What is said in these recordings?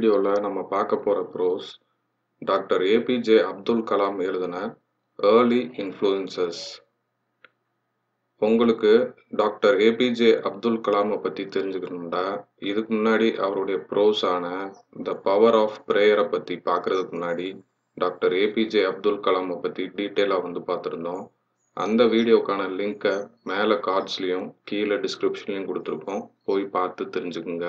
வீடியோவில் நம்ம பார்க்க போகிற bros doctor APJ Abdul Kalam எழுதின ஏர்லி இன்ஃப்ளூயன்சஸ் உங்களுக்கு டாக்டர் ஏபிஜே அப்துல் கலாமை பற்றி தெரிஞ்சுக்கணும்டா இதுக்கு முன்னாடி அவருடைய ப்ரோஸான த பவர் ஆஃப் ப்ரேயரை பற்றி பார்க்குறதுக்கு முன்னாடி டாக்டர் ஏபிஜே அப்துல் கலாமை பற்றி டீட்டெயிலாக வந்து பார்த்துருந்தோம் அந்த வீடியோக்கான லிங்க்கை மேலே கார்ட்ஸ்லேயும் கீழே டிஸ்கிரிப்ஷன்லையும் கொடுத்துருக்கோம் போய் பார்த்து தெரிஞ்சுக்குங்க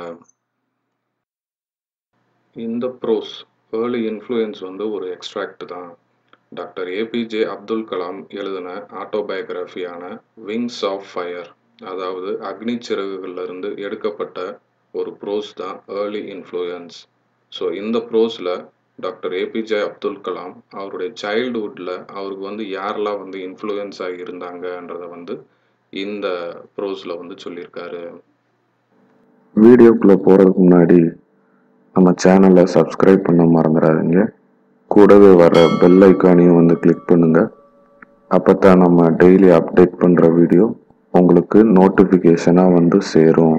இந்த ப்ரோஸ் ஏர்லி இன்ஃப்ளூயன்ஸ் வந்து ஒரு எக்ஸ்ட்ராக்ட் தான் டாக்டர் ஏபிஜே அப்துல் கலாம் எழுதின ஆட்டோபயோகிராஃபியான விங்ஸ் ஆஃப் ஃபயர் அதாவது அக்னி சிறகுகள்லேருந்து எடுக்கப்பட்ட ஒரு ப்ரோஸ் தான் ஏர்லி இன்ஃப்ளூயன்ஸ் ஸோ இந்த ப்ரோஸில் டாக்டர் ஏபிஜே அப்துல் கலாம் அவருடைய சைல்டுஹுட்டில் அவருக்கு வந்து யாரெல்லாம் வந்து இன்ஃப்ளூயன்ஸ் ஆகி இருந்தாங்கன்றதை வந்து இந்த ப்ரோஸில் வந்து சொல்லியிருக்காரு வீடியோக்குள்ளே போகிறதுக்கு முன்னாடி நம்ம சேனலை சப்ஸ்கிரைப் பண்ண மறந்துடாதீங்க கூடவே வர பெல் ஐக்கானையும் வந்து கிளிக் பண்ணுங்கள் அப்போ தான் நம்ம டெய்லி அப்டேட் பண்ணுற வீடியோ உங்களுக்கு நோட்டிஃபிகேஷனாக வந்து சேரும்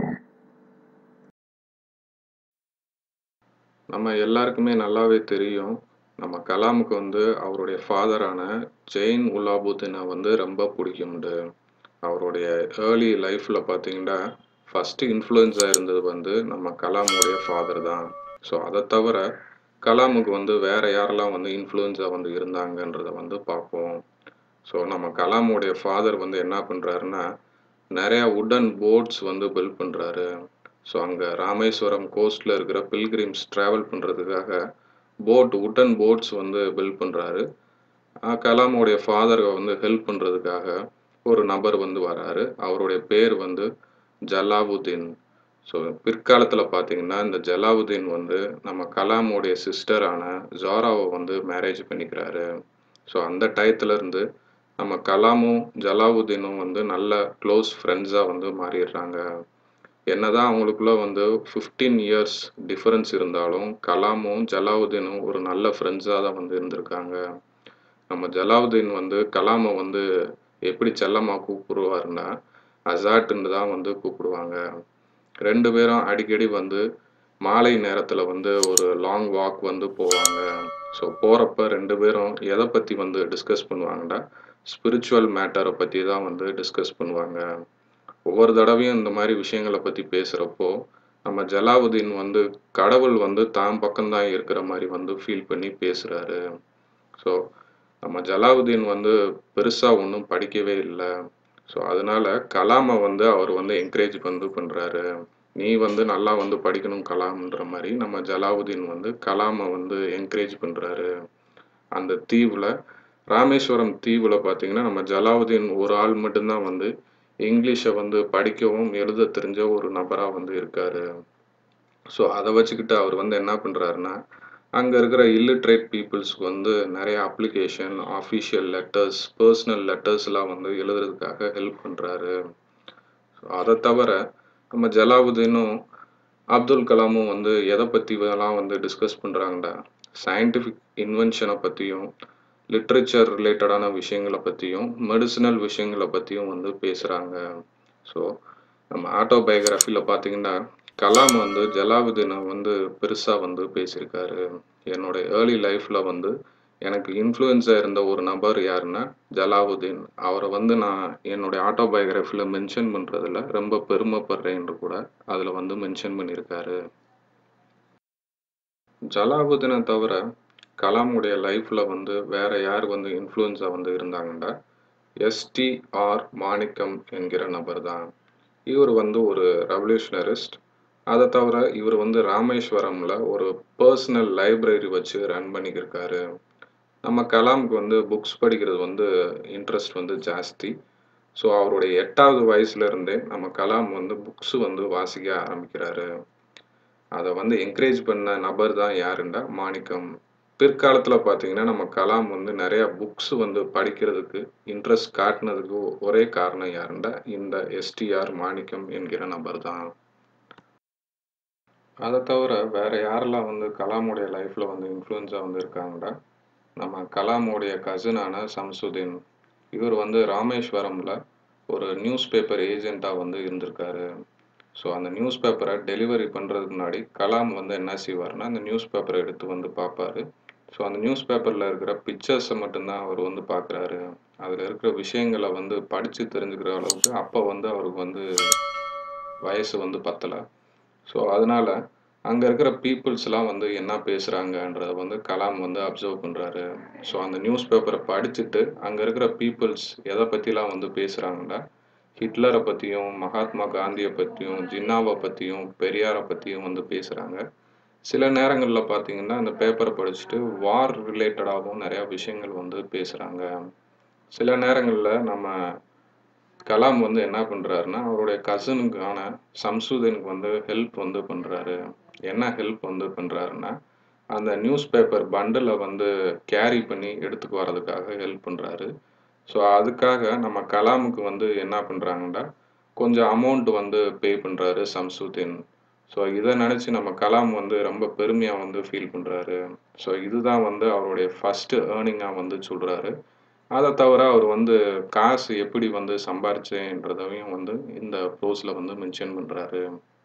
நம்ம எல்லாருக்குமே நல்லாவே தெரியும் நம்ம கலாமுக்கு வந்து அவருடைய ஃபாதரான ஜெயின் உலாபுத்தீனை வந்து ரொம்ப பிடிக்கும்ண்டு அவருடைய ஏர்லி லைஃப்பில் பார்த்தீங்கன்னா ஃபஸ்ட்டு இன்ஃப்ளூயன்ஸாக இருந்தது வந்து நம்ம கலாமுடைய ஃபாதர் தான் ஸோ அதை தவிர கலாமுக்கு வந்து வேறு யாரெல்லாம் வந்து இன்ஃப்ளூயன்ஸாக வந்து இருந்தாங்கன்றத வந்து பார்ப்போம் ஸோ நம்ம கலாமுடைய ஃபாதர் வந்து என்ன பண்ணுறாருன்னா நிறையா உடன் போட்ஸ் வந்து பில்ட் பண்ணுறாரு ஸோ அங்கே ராமேஸ்வரம் கோஸ்டில் இருக்கிற பில்கிரிம்ஸ் ட்ராவல் பண்ணுறதுக்காக போட் உடன் போட்ஸ் வந்து பில்ட் பண்ணுறாரு கலாமுடைய ஃபாதரை வந்து ஹெல்ப் பண்ணுறதுக்காக ஒரு நபர் வந்து வராரு அவருடைய பேர் வந்து ஜலாவுதீன் ஸோ பிற்காலத்தில் பார்த்தீங்கன்னா இந்த ஜலாவுதீன் வந்து நம்ம கலாமுடைய சிஸ்டரான ஜாராவை வந்து மேரேஜ் பண்ணிக்கிறாரு ஸோ அந்த டயத்துலேருந்து நம்ம கலாமும் ஜலாவுதீனும் வந்து நல்ல க்ளோஸ் ஃப்ரெண்ட்ஸாக வந்து மாறிடுறாங்க என்னதான் அவங்களுக்குள்ள வந்து ஃபிஃப்டீன் இயர்ஸ் டிஃபரன்ஸ் இருந்தாலும் கலாமும் ஜலாவுதீனும் ஒரு நல்ல ஃப்ரெண்ட்ஸாக தான் வந்து இருந்திருக்காங்க நம்ம ஜலாவுதீன் வந்து கலாமை வந்து எப்படி செல்லமாக கூப்பிடுவாருன்னா அசாட்டுன்னு தான் வந்து கூப்பிடுவாங்க ரெண்டு பேரும் அடிக்கடி வந்து மாலை நேரத்தில் வந்து ஒரு லாங் வாக் வந்து போவாங்க ஸோ போகிறப்ப ரெண்டு பேரும் எதை பற்றி வந்து டிஸ்கஸ் பண்ணுவாங்கன்னா ஸ்பிரிச்சுவல் மேட்டரை பற்றி தான் வந்து டிஸ்கஸ் பண்ணுவாங்க ஒவ்வொரு தடவையும் இந்த மாதிரி விஷயங்களை பற்றி பேசுகிறப்போ நம்ம ஜலாவுதீன் வந்து கடவுள் வந்து தான் பக்கம்தான் இருக்கிற மாதிரி வந்து ஃபீல் பண்ணி பேசுகிறாரு ஸோ நம்ம ஜலாவுதீன் வந்து பெருசாக ஒன்றும் படிக்கவே இல்லை ஸோ அதனால கலாமை வந்து அவர் வந்து என்கரேஜ் வந்து பண்ணுறாரு நீ வந்து நல்லா வந்து படிக்கணும் கலாம்ன்ற மாதிரி நம்ம ஜலாவுதீன் வந்து கலாமை வந்து என்கரேஜ் பண்ணுறாரு அந்த தீவில் ராமேஸ்வரம் தீவில் பார்த்தீங்கன்னா நம்ம ஜலாவுதீன் ஒரு ஆள் மட்டும்தான் வந்து இங்கிலீஷை வந்து படிக்கவும் எழுத தெரிஞ்ச ஒரு நபராக வந்து இருக்காரு ஸோ அதை வச்சுக்கிட்டு அவர் வந்து என்ன பண்ணுறாருன்னா அங்கே இருக்கிற இல்லிட்ரேட் பீப்புள்ஸ்க்கு வந்து நிறைய அப்ளிகேஷன் ஆஃபிஷியல் லெட்டர்ஸ் பர்சனல் லெட்டர்ஸ்லாம் வந்து எழுதுறதுக்காக ஹெல்ப் பண்ணுறாரு ஸோ அதை தவிர நம்ம ஜலாவுதீனும் அப்துல் கலாமும் வந்து எதை பற்றிலாம் வந்து டிஸ்கஸ் பண்ணுறாங்கடா சயின்டிஃபிக் இன்வென்ஷனை பற்றியும் லிட்ரேச்சர் ரிலேட்டடான விஷயங்களை பற்றியும் மெடிசினல் விஷயங்களை பற்றியும் வந்து பேசுகிறாங்க ஸோ நம்ம ஆட்டோபயோகிராஃபியில் பார்த்தீங்கன்னா கலாம் வந்து ஜலாவுதீனை வந்து பெருசாக வந்து பேசியிருக்காரு என்னோட ஏர்லி லைஃப்பில் வந்து எனக்கு இன்ஃப்ளூயன்ஸாக இருந்த ஒரு நபர் யாருன்னா ஜலாவுதீன் அவரை வந்து நான் என்னுடைய ஆட்டோபயோகிராஃபியில் மென்ஷன் பண்ணுறதுல ரொம்ப பெருமைப்படுறேன்னு கூட அதில் வந்து மென்ஷன் பண்ணியிருக்காரு ஜலாவுதீனை தவிர கலாமுடைய லைஃப்பில் வந்து வேற யார் வந்து இன்ஃப்ளூயன்ஸாக வந்து இருந்தாங்கன்னா எஸ்டிஆர் மாணிக்கம் என்கிற நபர் தான் இவர் வந்து ஒரு ரெவல்யூஷனரிஸ்ட் அதை தவிர இவர் வந்து ராமேஸ்வரமில் ஒரு பர்சனல் லைப்ரரி வச்சு ரன் பண்ணிக்கிருக்காரு நம்ம கலாமுக்கு வந்து புக்ஸ் படிக்கிறது வந்து இன்ட்ரெஸ்ட் வந்து ஜாஸ்தி ஸோ அவருடைய எட்டாவது வயசுலேருந்தே நம்ம கலாம் வந்து புக்ஸ் வந்து வாசிக்க ஆரம்பிக்கிறாரு அதை வந்து என்கரேஜ் பண்ண நபர் தான் யாருண்டா மாணிக்கம் பிற்காலத்தில் பார்த்தீங்கன்னா நம்ம கலாம் வந்து நிறையா புக்ஸ் வந்து படிக்கிறதுக்கு இன்ட்ரெஸ்ட் காட்டினதுக்கு ஒரே காரணம் யாருண்டா இந்த எஸ்டிஆர் மாணிக்கம் என்கிற நபர் தான் அதை தவிர வேற யாரெல்லாம் வந்து கலாமுடைய லைஃப்பில் வந்து இன்ஃப்ளூயன்ஸாக வந்து இருக்காங்கடா நம்ம கலாமுடைய கசினான சம்சுதீன் இவர் வந்து ராமேஸ்வரமில் ஒரு நியூஸ் பேப்பர் ஏஜெண்ட்டாக வந்து இருந்திருக்காரு ஸோ அந்த நியூஸ் பேப்பரை டெலிவரி பண்ணுறதுக்கு முன்னாடி கலாம் வந்து என்ன செய்வார்னா அந்த நியூஸ் பேப்பரை எடுத்து வந்து பார்ப்பாரு ஸோ அந்த நியூஸ் பேப்பரில் இருக்கிற பிக்சர்ஸை மட்டும்தான் அவர் வந்து பார்க்குறாரு அதில் இருக்கிற விஷயங்களை வந்து படித்து தெரிஞ்சுக்கிற அளவுக்கு அப்போ வந்து அவருக்கு வந்து வயசு வந்து பத்தலை ஸோ அதனால அங்கே இருக்கிற பீப்புள்ஸ்லாம் வந்து என்ன பேசுகிறாங்கன்றத வந்து கலாம் வந்து அப்சர்வ் பண்ணுறாரு ஸோ அந்த நியூஸ் பேப்பரை படிச்சுட்டு அங்கே இருக்கிற பீப்புள்ஸ் எதை பற்றிலாம் வந்து பேசுகிறாங்கன்னா ஹிட்லரை பற்றியும் மகாத்மா காந்தியை பற்றியும் ஜின்னாவை பற்றியும் பெரியாரை பற்றியும் வந்து பேசுகிறாங்க சில நேரங்களில் பார்த்தீங்கன்னா அந்த பேப்பரை படிச்சுட்டு வார் ரிலேட்டடாகவும் நிறையா விஷயங்கள் வந்து பேசுகிறாங்க சில நேரங்களில் நம்ம கலாம் வந்து என்ன பண்ணுறாருன்னா அவருடைய கசனுக்கான சம்சுதனுக்கு வந்து ஹெல்ப் வந்து பண்ணுறாரு என்ன ஹெல்ப் வந்து பண்ணுறாருன்னா அந்த நியூஸ் பேப்பர் பண்டிலை வந்து கேரி பண்ணி எடுத்துக்கு வர்றதுக்காக ஹெல்ப் பண்ணுறாரு ஸோ அதுக்காக நம்ம கலாமுக்கு வந்து என்ன பண்ணுறாங்கன்னா கொஞ்சம் அமௌண்ட் வந்து பே பண்ணுறாரு சம்சுதீன் ஸோ இதை நினச்சி நம்ம கலாம் வந்து ரொம்ப பெருமையாக வந்து ஃபீல் பண்ணுறாரு ஸோ இதுதான் வந்து அவருடைய ஃபஸ்ட்டு ஏர்னிங்காக வந்து சொல்கிறாரு அதை தவிர அவர் வந்து காசு எப்படி வந்து சம்பாரிச்சேன்றதையும் வந்து இந்த ப்ரோஸில் வந்து மென்ஷன் பண்ணுறாரு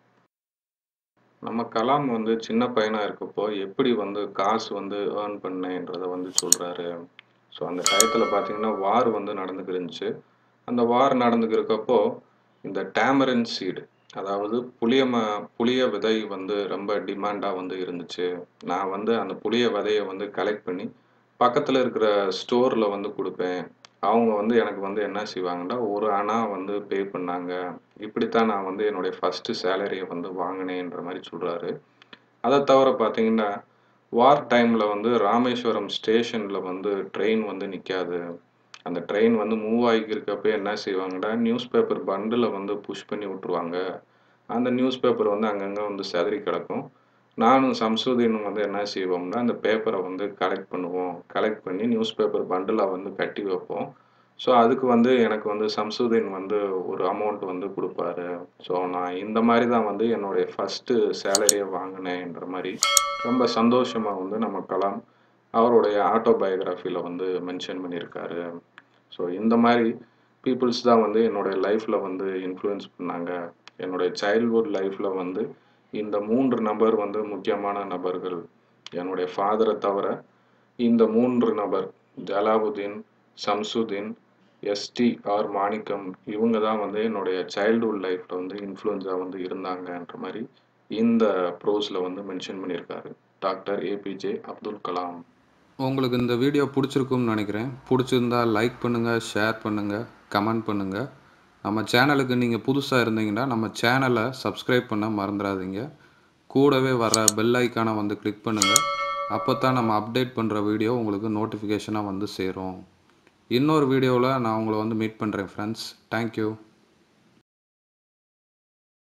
நம்ம கலாம் வந்து சின்ன பையனாக இருக்கப்போ எப்படி வந்து காசு வந்து ஏர்ன் பண்ணேன்றதை வந்து சொல்கிறாரு ஸோ அந்த டயத்தில் பார்த்தீங்கன்னா வார் வந்து நடந்துக்கிருந்துச்சு அந்த வார் நடந்துக்கிறக்கப்போ இந்த டேமரன் சீடு அதாவது புளிய ம புளிய விதை வந்து ரொம்ப டிமாண்டாக வந்து இருந்துச்சு நான் வந்து அந்த புளிய விதையை வந்து கலெக்ட் பண்ணி பக்கத்தில் இருக்கிற ஸ்டோரில் வந்து கொடுப்பேன் அவங்க வந்து எனக்கு வந்து என்ன செய்வாங்கன்னா ஒரு அணா வந்து பே பண்ணாங்க இப்படித்தான் நான் வந்து என்னுடைய ஃபஸ்ட்டு சேலரியை வந்து வாங்கினேன்ற மாதிரி சொல்கிறாரு அதை தவிர பார்த்தீங்கன்னா வார் டைமில் வந்து ராமேஸ்வரம் ஸ்டேஷனில் வந்து ட்ரெயின் வந்து நிற்காது அந்த ட்ரெயின் வந்து மூவ் ஆகியிருக்கப்ப என்ன செய்வாங்கன்னா நியூஸ் பேப்பர் பண்டில் வந்து புஷ் பண்ணி விட்ருவாங்க அந்த நியூஸ் பேப்பர் வந்து அங்கங்கே வந்து செதறி கிடக்கும் நானும் சம்சுதீனும் வந்து என்ன செய்வோம்னா அந்த பேப்பரை வந்து கலெக்ட் பண்ணுவோம் கலெக்ட் பண்ணி நியூஸ் பேப்பர் பண்டிலாக வந்து கட்டி வைப்போம் ஸோ அதுக்கு வந்து எனக்கு வந்து சம்சுதீன் வந்து ஒரு அமௌண்ட் வந்து கொடுப்பாரு ஸோ நான் இந்த மாதிரி தான் வந்து என்னுடைய ஃபஸ்ட்டு சேலரியை வாங்கினேன்ற மாதிரி ரொம்ப சந்தோஷமாக வந்து நம்ம கலாம் அவருடைய ஆட்டோபயோகிராஃபியில் வந்து மென்ஷன் பண்ணியிருக்காரு ஸோ இந்த மாதிரி பீப்புள்ஸ் தான் வந்து என்னுடைய லைஃப்பில் வந்து இன்ஃப்ளூயன்ஸ் பண்ணாங்க என்னுடைய சைல்ட்ஹுட் லைஃப்பில் வந்து இந்த மூன்று நபர் வந்து முக்கியமான நபர்கள் என்னுடைய ஃபாதரை தவிர இந்த மூன்று நபர் ஜலாவுதீன் சம்சுதீன் எஸ்டி ஆர் மாணிக்கம் இவங்க தான் வந்து என்னுடைய சைல்ட்ஹுட் லைஃப்பில் வந்து இன்ஃப்ளூயன்ஸாக வந்து இருந்தாங்கன்ற மாதிரி இந்த ப்ரோஸில் வந்து மென்ஷன் பண்ணியிருக்காரு டாக்டர் ஏபிஜே அப்துல் கலாம் உங்களுக்கு இந்த வீடியோ பிடிச்சிருக்கும்னு நினைக்கிறேன் பிடிச்சிருந்தா லைக் பண்ணுங்கள் ஷேர் பண்ணுங்கள் கமெண்ட் பண்ணுங்கள் நம்ம சேனலுக்கு நீங்கள் புதுசாக இருந்தீங்கன்னா நம்ம சேனலை சப்ஸ்கிரைப் பண்ண மறந்துடாதீங்க கூடவே வர பெல் ஐக்கானை வந்து கிளிக் பண்ணுங்கள் அப்போ தான் நம்ம அப்டேட் பண்ணுற வீடியோ உங்களுக்கு நோட்டிஃபிகேஷனாக வந்து சேரும் இன்னொரு வீடியோவில் நான் உங்களை வந்து மீட் பண்ணுறேன் ஃப்ரெண்ட்ஸ் தேங்க்யூ